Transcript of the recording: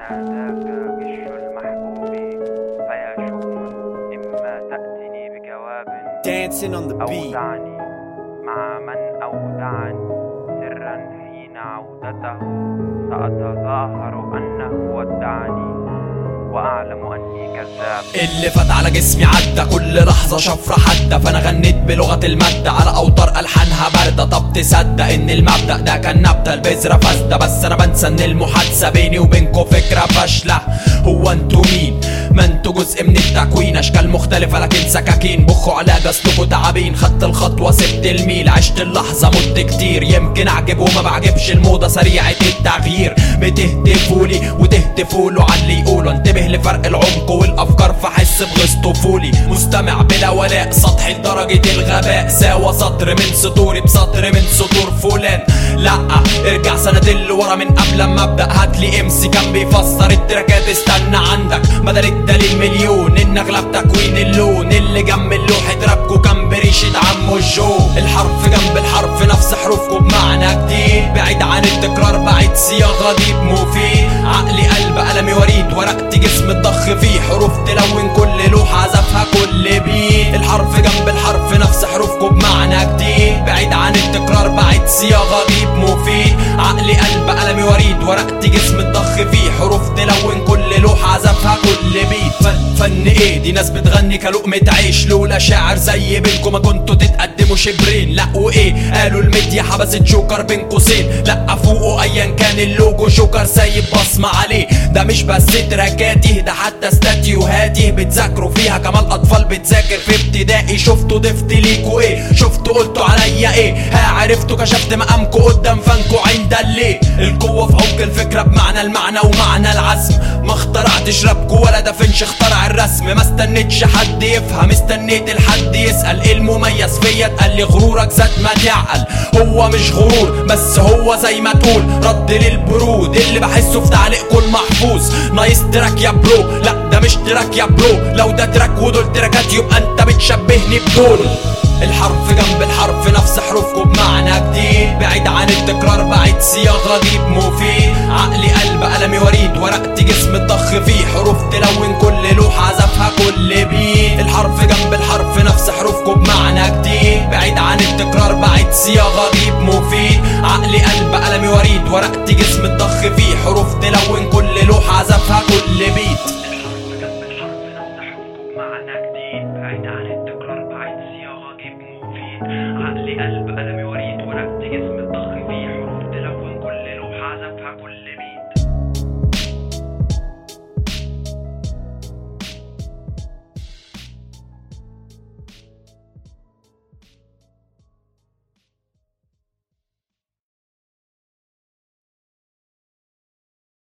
ناداك غش المحبوب فيا شؤم إما تأتني بجواب Dancing on the أو beat. دعني مع من أودعني سرا حين عودته سأتظاهر أنه ودعني وأعلم أني كذاب اللي فات على جسمي عدى كل لحظة شفرة حادة فأنا غنيت بلغة المادة على أوتار ألحانها باردة طب تصدق إن المبدأ ده كان نبتة البذرة فاسدة بس أنا بنسى إن المحادثة بيني وبينكو فكرة فاشلة هو انتوا مين؟ ما انتوا جزء من التكوين أشكال مختلفة لكن سكاكين بخوا علاج أصلكوا تعابين خدت الخطوة سبت الميل عشت اللحظة مت كتير يمكن أعجب وما بعجبش الموضة سريعة التغيير بتهتفولي وتهتفولوا على اللي يقولوا انتبه لفرق العمق والافكار فحس بغيظ طفولي مستمع بلا ولاء سطحي لدرجة الغباء ساوى سطر من سطوري بسطر من سطور فلان لا ارجع سنتين لورا من قبل ما ابدا هاتلي امسي كان بيفسر التراكات استنى عندك بدل الدليل مليون ان اغلب تكوين اللون اللي جنب لوحة رابكو كان بريشة عمو جو الحرف جنب الحرف نفس حروفكو بمعنى جديد بعيد عن التكرار بعيد صياغة دي مفيد عقلي قلب قلمي وريد ورقتي جسم الضخ فيه حروف تلون كل لوحة عزفها كل بيت الحرف جنب الحرف نفس حروفكو بمعنى جديد بعيد عن التكرار بعيد صياغة جيب مفيد عقلي قلب قلمي وريد ورقتي جسم الضخ فيه حروف تلون كل لوحة عزفها كل بيت فن, فن ايه دي ناس بتغني كلقمة عيش لولا شاعر زي بينكم ما كنتوا تتقدموا شبرين لا وايه قالوا الميديا حبست جوكر بين قوسين لا فوقه ايا كان اللوجو جوكر سايب بصمة عليه ده مش بس تراكاتي ده حتى استاتيوهاتي بتذاكروا فيها كمان اطفال بتذاكر في ابتدائي شفتوا ضفت ليكوا ايه شفتوا قلتوا عليا ايه ها عرفتوا كشفت مقامكوا قدام فانكوا عين دلي القوة في عمق الفكرة بمعنى المعنى ومعنى العزم ما اخترعتش رابكوا ولا دا فينش اخترع الرسم ما استنيتش حد يفهم استنيت الحد يسأل ايه المميز فيا اتقال لي غرورك زاد ما تعقل هو مش غرور بس هو زي ما تقول رد للبرود اللي بحسه في تعليقكم المحفوظ نايس تراك يا برو لا ده مش تراك يا برو لو ده تراك ودول تراكات يبقى انت بتشبهني بدول الحرف جنب الحرف نفس حروفكم بمعنى جديد بعيد عن التكرار بعيد صياغة جيب مفيد عقلي قلب قلمي وريد ورقتي جسم الضخ فيه حروف تلون كل لوحة عزفها كل بيت الحرف جنب الحرف نفس حروفكم بمعنى جديد بعيد عن التكرار بعيد صياغة جيب مفيد عقلي قلب قلمي وريد ورقتي جسم الضخ فيه حروف تلون كل لوحة عزفها كل بيت